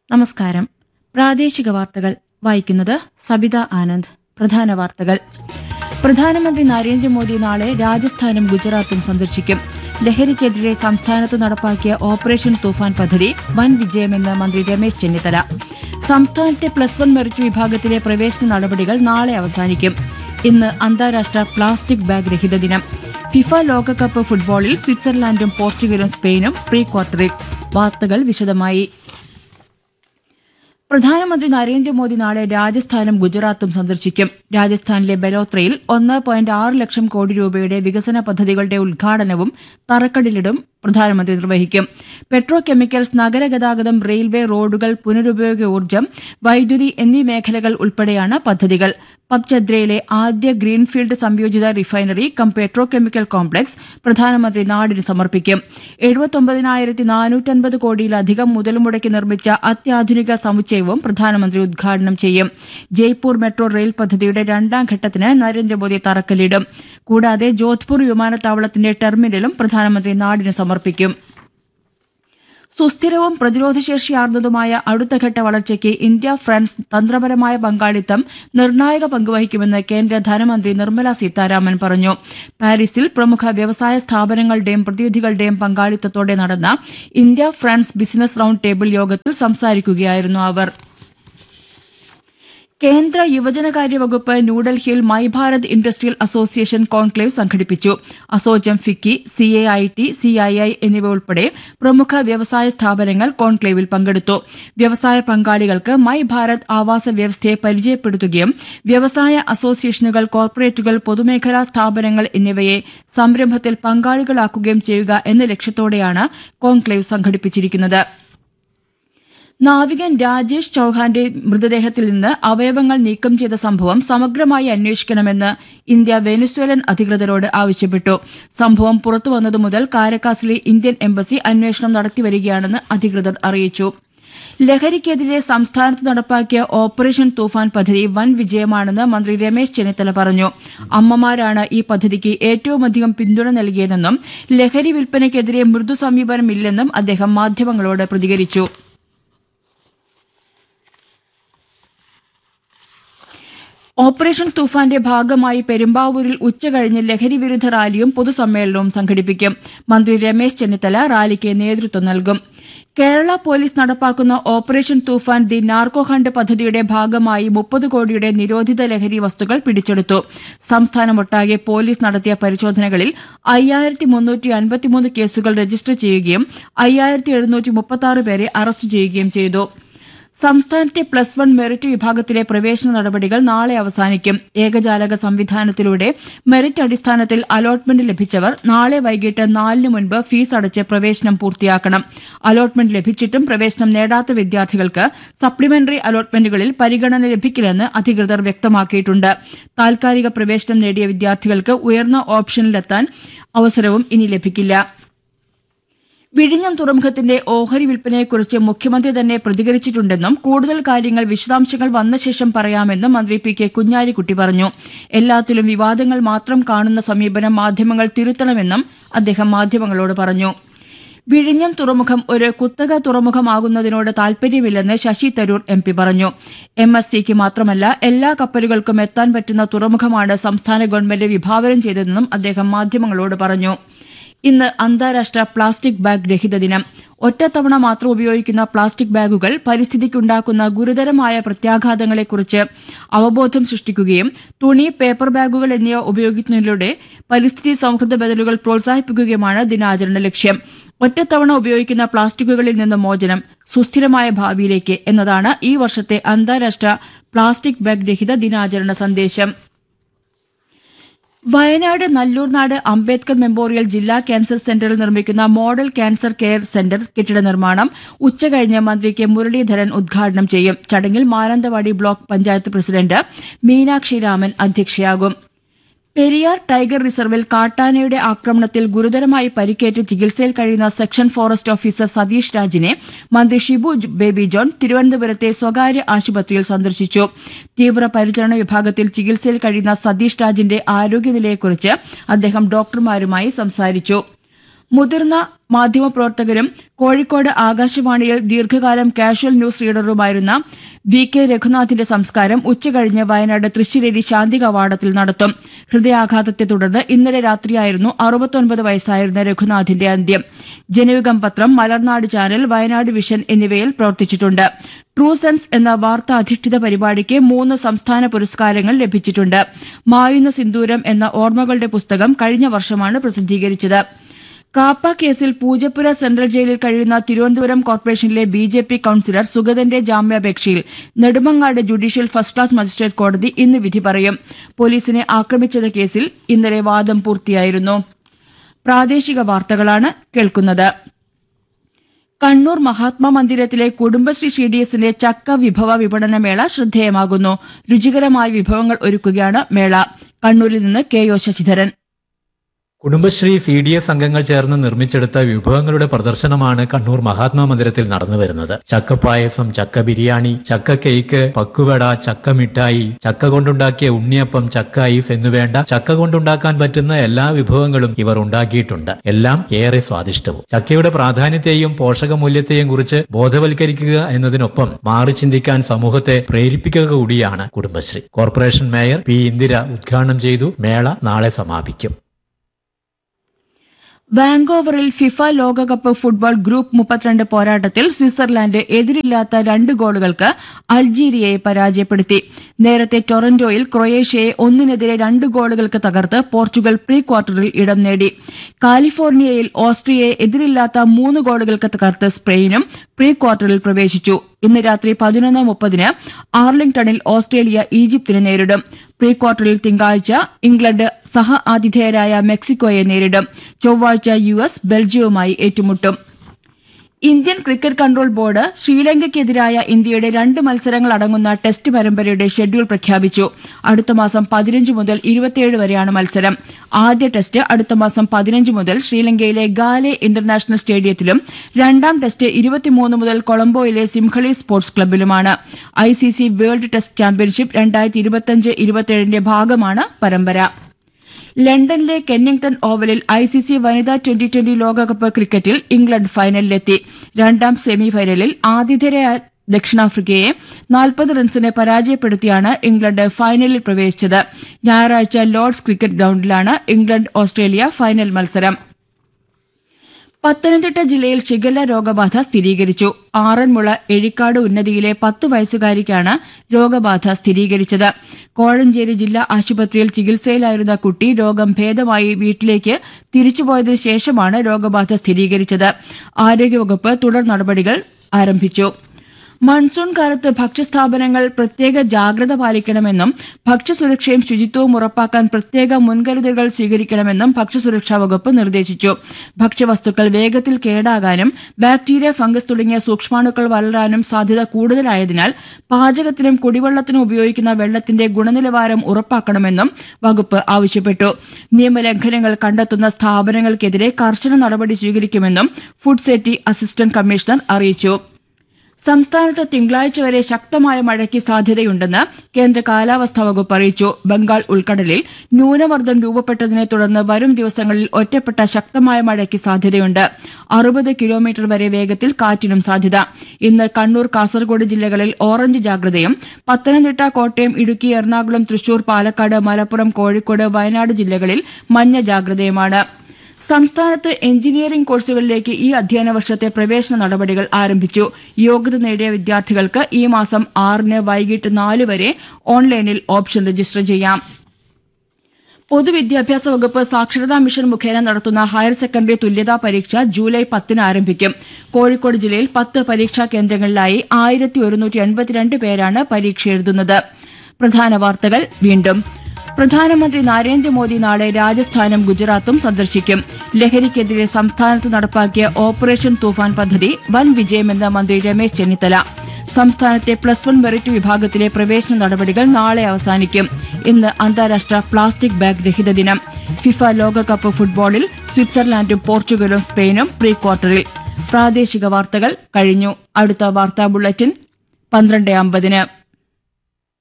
നമസ്കാരം പ്രാദേശിക വാർത്തകൾ വായിക്കുന്നത് സബിത ആനന്ദ് പ്രധാന വാർത്തകൾ പ്രധാനമന്ത്രി നരേന്ദ്രമോദി നാളെ രാജസ്ഥാനും ഗുജറാത്തും സന്ദർശിക്കും ലഹരിക്കെതിരെ സംസ്ഥാനത്ത് നടപ്പാക്കിയ ഓപ്പറേഷൻ തൂഫാൻ പദ്ധതി വൻ വിജയമെന്ന് മന്ത്രി രമേശ് ചെന്നിത്തല സംസ്ഥാനത്തെ പ്ലസ് വൺ മെറിറ്റ് വിഭാഗത്തിലെ പ്രവേശന നടപടികൾ നാളെ അവസാനിക്കും ഇന്ന് അന്താരാഷ്ട്ര പ്ലാസ്റ്റിക് ബാഗ് രഹിത ദിനം ഫിഫ ലോകകപ്പ് ഫുട്ബോളിൽ സ്വിറ്റ്സർലാൻഡും പോർച്ചുഗലും സ്പെയിനും പ്രീ ക്വാർട്ടറിൽ വാർത്തകൾ വിശദമായി പ്രധാനമന്ത്രി നരേന്ദ്രമോദി നാളെ രാജസ്ഥാനും ഗുജറാത്തും സന്ദർശിക്കും രാജസ്ഥാനിലെ ബലോത്രയിൽ ഒന്ന് പോയിന്റ് ആറ് ലക്ഷം കോടി രൂപയുടെ വികസന പദ്ധതികളുടെ ഉദ്ഘാടനവും തറക്കല്ലിടലും പ്രധാനമന്ത്രി നിർവഹിക്കും പെട്രോ കെമിക്കൽസ് നഗരഗതാഗതം റെയിൽവേ റോഡുകൾ പുനരുപയോഗ ഊർജ്ജം വൈദ്യുതി എന്നീ മേഖലകൾ ഉൾപ്പെടെയാണ് പദ്ധതികൾ പബ്ചദ്രയിലെ ആദ്യ ഗ്രീൻഫീൽഡ് സംയോജിത refinery cum petrochemical complex പ്രധാനമന്ത്രി നാടിന് സമർപ്പിക്കും എഴുപത്തൊമ്പതിനായിരത്തി നാനൂറ്റൻപത് കോടിയിലധികം മുതൽ മുടക്കി നിർമ്മിച്ച അത്യാധുനിക സമുച്ചയവും പ്രധാനമന്ത്രി ഉദ്ഘാടനം ചെയ്യും ജയ്പൂർ മെട്രോ റെയിൽ പദ്ധതിയുടെ രണ്ടാം ഘട്ടത്തിന് നരേന്ദ്രമോദി തറക്കല്ലിടും കൂടാതെ ജോധ്പൂർ വിമാനത്താവളത്തിന്റെ ടെർമിനലും പ്രധാനമന്ത്രി നാടിന് സമർപ്പിക്കും സുസ്ഥിരവും പ്രതിരോധശേഷിയാർന്നതുമായ അടുത്തഘട്ട വളർച്ചയ്ക്ക് ഇന്ത്യ ഫ്രാൻസ് തന്ത്രപരമായ പങ്കാളിത്തം നിർണായക പങ്കുവഹിക്കുമെന്ന് കേന്ദ്ര ധനമന്ത്രി നിർമ്മല സീതാരാമൻ പറഞ്ഞു പാരീസിൽ പ്രമുഖ വ്യവസായ സ്ഥാപനങ്ങളുടെയും പ്രതിനിധികളുടെയും പങ്കാളിത്തത്തോടെ നടന്ന India France business round table യോഗത്തിൽ സംസാരിക്കുകയായിരുന്നു അവർ കേന്ദ്ര യുവജനകാര്യ വകുപ്പ് ന്യൂഡൽഹിയിൽ my Bharat industrial association conclave സംഘടിപ്പിച്ചു ASSOCHAM FICCI C A I T C I I എന്നിവ ഉൾപ്പെടെ പ്രമുഖ വ്യവസായ സ്ഥാപനങ്ങൾ കോൺക്ലേവിൽ പങ്കെടുത്തു വ്യവസായ പങ്കാളികൾക്ക് മൈ ഭാരത് ആവാസ വ്യവസ്ഥയെ പരിചയപ്പെടുത്തുകയും വ്യവസായ അസോസിയേഷനുകൾ കോർപ്പറേറ്റുകൾ പൊതുമേഖലാ സ്ഥാപനങ്ങൾ എന്നിവയെ സംരംഭത്തിൽ പങ്കാളികളാക്കുകയും ചെയ്യുക എന്ന ലക്ഷ്യത്തോടെയാണ് കോൺക്ലേവ് സംഘടിപ്പിച്ചിരിക്കുന്നത് നാവികൻ രാജേഷ് ചൌഹാന്റെ മൃതദേഹത്തിൽ നിന്ന് അവയവങ്ങൾ നീക്കം ചെയ്ത സംഭവം സമഗ്രമായി അന്വേഷിക്കണമെന്ന് ഇന്ത്യ വെനിസ്വേലൻ അധികൃതരോട് ആവശ്യപ്പെട്ടു സംഭവം പുറത്തുവന്നതു മുതൽ കാരക്കാസിലെ ഇന്ത്യൻ എംബസി അന്വേഷണം നടത്തിവരികയാണെന്ന് അധികൃതർ അറിയിച്ചു ലഹരിക്കെതിരെ സംസ്ഥാനത്ത് നടപ്പാക്കിയ ഓപ്പറേഷൻ തൂഫാൻ പദ്ധതി വൻ വിജയമാണെന്ന് മന്ത്രി രമേശ് ചെന്നിത്തല പറഞ്ഞു അമ്മമാരാണ് ഈ പദ്ധതിക്ക് ഏറ്റവുമധികം പിന്തുണ നൽകിയതെന്നും ലഹരി വിൽപ്പനയ്ക്കെതിരെ മൃദു സമീപനമില്ലെന്നും അദ്ദേഹം മാധ്യമങ്ങളോട് പ്രതികരിച്ചു ഓപ്പറേഷൻ തൂഫാന്റെ ഭാഗമായി പെരുമ്പാവൂരിൽ ഉച്ചകഴിഞ്ഞ് ലഹരി വിരുദ്ധ റാലിയും പൊതുസമ്മേളനവും സംഘടിപ്പിക്കും മന്ത്രി രമേശ് ചെന്നിത്തല റാലിക്ക് നേതൃത്വം നൽകും കേരള പോലീസ് നടപ്പാക്കുന്ന operation Toofan the narco hunt പദ്ധതിയുടെ ഭാഗമായി മുപ്പത് കോടിയുടെ നിരോധിത ലഹരി വസ്തുക്കൾ പിടിച്ചെടുത്തു സംസ്ഥാനമൊട്ടാകെ പോലീസ് നടത്തിയ പരിശോധനകളിൽ അയ്യായിരത്തി മുന്നൂറ്റി അൻപത്തിമൂന്ന് കേസുകൾ രജിസ്റ്റർ ചെയ്യുകയും അയ്യായിരത്തി എഴുന്നൂറ്റി മുപ്പത്തി പേരെ അറസ്റ്റ് ചെയ്യുകയും ചെയ്തു സംസ്ഥാനത്തെ പ്ലസ് വൺ മെറിറ്റ് വിഭാഗത്തിലെ പ്രവേശന നടപടികൾ നാളെ അവസാനിക്കും ഏകജാലക സംവിധാനത്തിലൂടെ മെറിറ്റ് അടിസ്ഥാനത്തിൽ അലോട്ട്മെന്റ് ലഭിച്ചവർ നാളെ വൈകിട്ട് നാലിന് മുൻപ് ഫീസ് അടച്ച് പ്രവേശനം പൂർത്തിയാക്കണം അലോട്ട്മെന്റ് ലഭിച്ചിട്ടും പ്രവേശനം നേടാത്ത വിദ്യാർത്ഥികൾക്ക് സപ്ലിമെന്ററി അലോട്ട്മെന്റുകളിൽ പരിഗണന ലഭിക്കില്ലെന്ന് അധികൃതർ വ്യക്തമാക്കിയിട്ടുണ്ട് താൽക്കാലിക പ്രവേശനം നേടിയ വിദ്യാർത്ഥികൾക്ക് ഉയർന്ന ഓപ്ഷനിലെത്താൻ അവസരവും ഇനി ലഭിക്കില്ല വിഴിഞ്ഞം തുറമുഖത്തിന്റെ ഓഹരി വിൽപ്പനയെക്കുറിച്ച് മുഖ്യമന്ത്രി തന്നെ പ്രതികരിച്ചിട്ടുണ്ടെന്നും കൂടുതൽ കാര്യങ്ങൾ വിശദാംശങ്ങൾ വന്ന ശേഷം പറയാമെന്നും മന്ത്രി പി കെ കുഞ്ഞാലിക്കുട്ടി പറഞ്ഞു എല്ലാത്തിലും വിവാദങ്ങൾ മാത്രം കാണുന്ന സമീപനം മാധ്യമങ്ങൾ തിരുത്തണമെന്നും അദ്ദേഹം മാധ്യമങ്ങളോട് പറഞ്ഞു വിഴിഞ്ഞം തുറമുഖം ഒരു കുത്തക തുറമുഖമാകുന്നതിനോട് താൽപര്യമില്ലെന്ന് ശശി തരൂർ എം പി പറഞ്ഞു എം എസ് സിക്ക് മാത്രമല്ല എല്ലാ കപ്പലുകൾക്കും എത്താൻ പറ്റുന്ന തുറമുഖമാണ് സംസ്ഥാന ഗവൺമെന്റ് വിഭാവനം ചെയ്തതെന്നും അദ്ദേഹം മാധ്യമങ്ങളോട് പറഞ്ഞു ഇന്ന് അന്താരാഷ്ട്ര പ്ലാസ്റ്റിക് ബാഗ് രഹിത ദിനം ഒറ്റത്തവണ മാത്രം ഉപയോഗിക്കുന്ന പ്ലാസ്റ്റിക് ബാഗുകൾ പരിസ്ഥിതിക്കുണ്ടാക്കുന്ന ഗുരുതരമായ പ്രത്യാഘാതങ്ങളെക്കുറിച്ച് അവബോധം സൃഷ്ടിക്കുകയും തുണി പേപ്പർ ബാഗുകൾ എന്നിവ ഉപയോഗിക്കുന്നതിലൂടെ പരിസ്ഥിതി സൗഹൃദ ബദലുകൾ പ്രോത്സാഹിപ്പിക്കുകയുമാണ് ദിനാചരണ ലക്ഷ്യം ഒറ്റത്തവണ ഉപയോഗിക്കുന്ന പ്ലാസ്റ്റിക്കുകളിൽ നിന്ന് മോചനം സുസ്ഥിരമായ ഭാവിയിലേക്ക് എന്നതാണ് ഈ വർഷത്തെ അന്താരാഷ്ട്ര പ്ലാസ്റ്റിക് ബാഗ് രഹിത ദിനാചരണ സന്ദേശം വയനാട് നല്ലൂർനാട് അംബേദ്കർ മെമ്മോറിയൽ ജില്ലാ ക്യാൻസർ സെന്ററിൽ നിർമ്മിക്കുന്ന മോഡൽ ക്യാൻസർ കെയർ സെന്റർ കെട്ടിട നിർമ്മാണം ഉച്ചകഴിഞ്ഞ് മന്ത്രി കെ മുരളീധരൻ ഉദ്ഘാടനം ചെയ്യും ചടങ്ങിൽ മാനന്തവാടി ബ്ലോക്ക് പഞ്ചായത്ത് പ്രസിഡന്റ് മീനാക്ഷി രാമൻ അധ്യക്ഷയാകും പെരിയാർ ടൈഗർ റിസർവിൽ കാട്ടാനയുടെ ആക്രമണത്തിൽ ഗുരുതരമായി പരിക്കേറ്റ് ചികിത്സയിൽ കഴിയുന്ന സെക്ഷൻ ഫോറസ്റ്റ് ഓഫീസർ സതീഷ് രാജിനെ മന്ത്രി ഷിബു ബേബി ജോൺ തിരുവനന്തപുരത്തെ സ്വകാര്യ ആശുപത്രിയിൽ സന്ദർശിച്ചു തീവ്രപരിചരണ വിഭാഗത്തിൽ ചികിത്സയിൽ കഴിയുന്ന സതീഷ് രാജിന്റെ ആരോഗ്യനിലയെക്കുറിച്ച് അദ്ദേഹം ഡോക്ടർമാരുമായി സംസാരിച്ചു മുതിർന്ന മാധ്യമപ്രവർത്തകരും കോഴിക്കോട് ആകാശവാണിയിൽ ദീർഘകാലം കാഷ്വൽ ന്യൂസ് റീഡറുമായിരുന്ന വി കെ രഘുനാഥിന്റെ സംസ്കാരം ഉച്ചകഴിഞ്ഞ് വയനാട് തൃശ്ശിലേരി ശാന്തി കവാടത്തിൽ നടത്തും ഹൃദയാഘാതത്തെ തുടർന്ന് ഇന്നലെ രാത്രിയായിരുന്നു അറുപത്തൊൻപത് വയസ്സായിരുന്ന രഘുനാഥിന്റെ അന്ത്യം ജനയുഗം പത്രം മലർനാട് ചാനൽ വയനാട് വിഷൻ എന്നിവയിൽ പ്രവർത്തിച്ചിട്ടുണ്ട് ട്രൂ സെൻസ് എന്ന വാർത്താ അധിഷ്ഠിത പരിപാടിക്ക് മൂന്ന് സംസ്ഥാന പുരസ്കാരങ്ങൾ ലഭിച്ചിട്ടുണ്ട് മായുന്ന സിന്ദൂരം എന്ന ഓർമ്മകളുടെ പുസ്തകം കഴിഞ്ഞ വർഷമാണ് പ്രസിദ്ധീകരിച്ചത് കാപ്പ കേസിൽ പൂജപ്പുര സെൻട്രൽ ജയിലിൽ കഴിയുന്ന തിരുവനന്തപുരം കോർപ്പറേഷനിലെ ബി ജെ പി കൌൺസിലർ സുഗതന്റെ ജാമ്യാപേക്ഷയിൽ Nedumangad judicial first class magistrate കോടതി ഇന്ന് വിധി പറയും പോലീസിനെ ആക്രമിച്ചത് കേസിൽ ഇന്നലെ വാദം പൂർത്തിയായിരുന്നു പ്രാദേശിക വാർത്തകളാണ് കേൾക്കുന്നത് കണ്ണൂർ മഹാത്മാ മന്ദിരത്തിലെ കുടുംബശ്രീ സി ഡി എസിന്റെ ചക്ക വിഭവ വിപണന മേള ശ്രദ്ധേയമാകുന്നു രുചികരമായ വിഭവങ്ങൾ ഒരുക്കുകയാണ് മേള കണ്ണൂരിൽ നിന്ന് K O Sasidharan Kudumbashree C D S അംഗങ്ങൾ ചേർന്ന് നിർമ്മിച്ചെടുത്ത വിഭവങ്ങളുടെ പ്രദർശനമാണ് കണ്ണൂർ മഹാത്മാ മന്ദിരത്തിൽ നടന്നു വരുന്നത് ചക്കപ്പായസം ചക്ക ബിരിയാണി ചക്ക കേക്ക് പക്കുവട ചക്ക മിഠായി ചക്ക കൊണ്ടുണ്ടാക്കിയ ഉണ്ണിയപ്പം ചക്ക ഐസ് എന്നുവേണ്ട ചക്ക കൊണ്ടുണ്ടാക്കാൻ പറ്റുന്ന എല്ലാ വിഭവങ്ങളും ഇവർ ഉണ്ടാക്കിയിട്ടുണ്ട് എല്ലാം ഏറെ സ്വാദിഷ്ടവും ചക്കയുടെ പ്രാധാന്യത്തെയും പോഷകമൂല്യത്തെയും കുറിച്ച് ബോധവൽക്കരിക്കുക എന്നതിനൊപ്പം മാറി ചിന്തിക്കാൻ സമൂഹത്തെ പ്രേരിപ്പിക്കുക കൂടിയാണ് Kudumbashree corporation mayor P Indira ഉദ്ഘാടനം ചെയ്തു മേള നാളെ സമാപിക്കും വാങ്കോവറിൽ ഫിഫ ലോകകപ്പ് ഫുട്ബോൾ ഗ്രൂപ്പ് മുപ്പത്തിരണ്ട് പോരാട്ടത്തിൽ സ്വിറ്റ്സർലാൻഡ് എതിരില്ലാത്ത രണ്ട് ഗോളുകൾക്ക് അൾജീരിയയെ പരാജയപ്പെടുത്തി നേരത്തെ ടൊറന്റോയിൽ ക്രൊയേഷ്യയെ ഒന്നിനെതിരെ രണ്ട് ഗോളുകൾക്ക് തകർത്ത് പോർച്ചുഗൽ പ്രീ ക്വാർട്ടറിൽ ഇടം നേടി കാലിഫോർണിയയിൽ ഓസ്ട്രിയയെ എതിരില്ലാത്ത മൂന്ന് ഗോളുകൾക്ക് തകർത്ത് സ്പെയിനും പ്രീ ക്വാർട്ടറിൽ പ്രവേശിച്ചു ഇന്ന് രാത്രി പതിനൊന്ന് മുപ്പതിന് ആർലിംഗ്ടണിൽ ഓസ്ട്രേലിയ ഈജിപ്തിനെ നേരിടും പ്രീ ക്വാർട്ടറിൽ തിങ്കളാഴ്ച ഇംഗ്ലണ്ട് സഹ ആതിഥേയരായ മെക്സിക്കോയെ നേരിടും ചൊവ്വാഴ്ച യു എസ് ബെൽജിയവുമായി ഏറ്റുമുട്ടും ഇന്ത്യൻ ക്രിക്കറ്റ് കൺട്രോൾ ബോർഡ് ശ്രീലങ്കയ്ക്കെതിരായ ഇന്ത്യയുടെ രണ്ട് മത്സരങ്ങൾ അടങ്ങുന്ന ടെസ്റ്റ് പരമ്പരയുടെ ഷെഡ്യൂൾ പ്രഖ്യാപിച്ചു അടുത്ത മാസം പതിനഞ്ച് മുതൽ ഇരുപത്തിയേഴ് വരെയാണ് മത്സരം ആദ്യ ടെസ്റ്റ് അടുത്ത മാസം പതിനഞ്ച് മുതൽ ശ്രീലങ്കയിലെ ഗാലെ ഇന്റർനാഷണൽ സ്റ്റേഡിയത്തിലും രണ്ടാം ടെസ്റ്റ് ഇരുപത്തിമൂന്ന് മുതൽ കൊളംബോയിലെ സിംഹളി സ്പോർട്സ് ക്ലബിലുമാണ് I C C world test championship രണ്ടായിരത്തി ഇരുപത്തിയഞ്ച് ഇരുപത്തിയേഴിന്റെ ഭാഗമാണ് പരമ്പര ലണ്ടനിലെ കെന്നിംഗ്ടൺ ഓവലിൽ ഐ സി സി വനിതാ ട്വന്റി ട്വന്റി ലോകകപ്പ് ക്രിക്കറ്റിൽ ഇംഗ്ലണ്ട് ഫൈനലിലെത്തി രണ്ടാം സെമിഫൈനലിൽ ആതിഥേയരായ ദക്ഷിണാഫ്രിക്കയെ നാൽപ്പത് റൺസിന് പരാജയപ്പെടുത്തിയാണ് ഇംഗ്ലണ്ട് ഫൈനലിൽ പ്രവേശിച്ചത് ഞായറാഴ്ച ലോർഡ്സ് ക്രിക്കറ്റ് ഗ്രൌണ്ടിലാണ് ഇംഗ്ലണ്ട് ഓസ്ട്രേലിയ ഫൈനൽ മത്സരം പത്തനംതിട്ട ജില്ലയിൽ ഷിഗല്ല രോഗബാധ സ്ഥിരീകരിച്ചു ആറന്മുള എഴിക്കാട് ഉന്നതിയിലെ പത്തു വയസ്സുകാരിക്കാണ് രോഗബാധ സ്ഥിരീകരിച്ചത് കോഴഞ്ചേരി ജില്ലാ ആശുപത്രിയിൽ ചികിത്സയിലായിരുന്ന കുട്ടി രോഗം ഭേദമായി വീട്ടിലേക്ക് തിരിച്ചുപോയതിനു ശേഷമാണ് രോഗബാധ സ്ഥിരീകരിച്ചത് ആരോഗ്യവകുപ്പ് തുടർ നടപടികൾ ആരംഭിച്ചു മൺസൂൺ കാലത്ത് ഭക്ഷ്യസ്ഥാപനങ്ങൾ പ്രത്യേക ജാഗ്രത പാലിക്കണമെന്നും ഭക്ഷ്യസുരക്ഷയും ശുചിത്വവും ഉറപ്പാക്കാൻ പ്രത്യേക മുൻകരുതലുകൾ സ്വീകരിക്കണമെന്നും ഭക്ഷ്യസുരക്ഷാ വകുപ്പ് നിർദ്ദേശിച്ചു ഭക്ഷ്യവസ്തുക്കൾ വേഗത്തിൽ കേടാകാനും ബാക്ടീരിയ ഫംഗസ് തുടങ്ങിയ സൂക്ഷ്മാണുക്കൾ വളരാനും സാധ്യത കൂടുതലായതിനാൽ പാചകത്തിനും കുടിവെള്ളത്തിനും ഉപയോഗിക്കുന്ന വെള്ളത്തിന്റെ ഗുണനിലവാരം ഉറപ്പാക്കണമെന്നും വകുപ്പ് ആവശ്യപ്പെട്ടു നിയമലംഘനങ്ങൾ കണ്ടെത്തുന്ന സ്ഥാപനങ്ങൾക്കെതിരെ കർശന നടപടി സ്വീകരിക്കുമെന്നും ഫുഡ് സേഫ്റ്റി അസിസ്റ്റന്റ് കമ്മീഷണർ അറിയിച്ചു സംസ്ഥാനത്ത് തിങ്കളാഴ്ച വരെ ശക്തമായ മഴയ്ക്ക് സാധ്യതയുണ്ടെന്ന് കേന്ദ്ര കാലാവസ്ഥാ വകുപ്പ് അറിയിച്ചു ബംഗാൾ ഉൾക്കടലിൽ ന്യൂനമർദ്ദം രൂപപ്പെട്ടതിനെ തുടർന്ന് വരും ദിവസങ്ങളിൽ ഒറ്റപ്പെട്ട ശക്തമായ മഴയ്ക്ക് സാധ്യതയുണ്ട് അറുപത് കിലോമീറ്റർ വരെ വേഗത്തിൽ കാറ്റിനും സാധ്യത ഇന്ന് കണ്ണൂർ കാസർഗോഡ് ജില്ലകളിൽ ഓറഞ്ച് ജാഗ്രതയും പത്തനംതിട്ട കോട്ടയം ഇടുക്കി എറണാകുളം തൃശൂർ പാലക്കാട് മലപ്പുറം കോഴിക്കോട് വയനാട് ജില്ലകളിൽ മഞ്ഞ ജാഗ്രതയുമാണ് സംസ്ഥാനത്ത് എഞ്ചിനീയറിംഗ് കോഴ്സുകളിലേക്ക് ഈ അധ്യയന വർഷത്തെ പ്രവേശന നടപടികൾ ആരംഭിച്ചു യോഗ്യത നേടിയ വിദ്യാർത്ഥികൾക്ക് ഈ മാസം ആറിന് വൈകിട്ട് നാല് വരെ ഓൺലൈനിൽ ഓപ്ഷൻ രജിസ്റ്റർ ചെയ്യാം പൊതുവിദ്യാഭ്യാസ വകുപ്പ് സാക്ഷരതാ മിഷൻ മുഖേന നടത്തുന്ന ഹയർ സെക്കൻഡറി തുല്യതാ പരീക്ഷ ജൂലൈ പത്തിന് ആരംഭിക്കും കോഴിക്കോട് ജില്ലയിൽ പത്ത് പരീക്ഷാ കേന്ദ്രങ്ങളിലായി ആയിരത്തി ഒരുന്നൂറ്റി എൺപത്തിരണ്ട് പേരാണ് പരീക്ഷ എഴുതുന്നത് പ്രധാന വാർത്തകൾ വീണ്ടും പ്രധാനമന്ത്രി നരേന്ദ്രമോദി നാളെ രാജസ്ഥാനും ഗുജറാത്തും സന്ദർശിക്കും ലഹരിക്കെതിരെ സംസ്ഥാനത്ത് നടപ്പാക്കിയ ഓപ്പറേഷൻ തൂഫാൻ പദ്ധതി വൻ വിജയമെന്ന് മന്ത്രി രമേശ് ചെന്നിത്തല സംസ്ഥാനത്തെ പ്ലസ് വൺ മെറിറ്റ് വിഭാഗത്തിലെ പ്രവേശന നടപടികൾ നാളെ അവസാനിക്കും ഇന്ന് അന്താരാഷ്ട്ര പ്ലാസ്റ്റിക് ബാഗ് രഹിത ദിനം ഫിഫ ലോകകപ്പ് ഫുട്ബോളിൽ സ്വിറ്റ്സർലാൻഡും പോർച്ചുഗലും സ്പെയിനും പ്രീ ക്വാർട്ടറിൽ പ്രാദേശിക വാർത്തകൾ കഴിഞ്ഞു അടുത്ത വാർത്താ ബുള്ളറ്റിൻ പന്ത്രണ്ട് അമ്പതിന്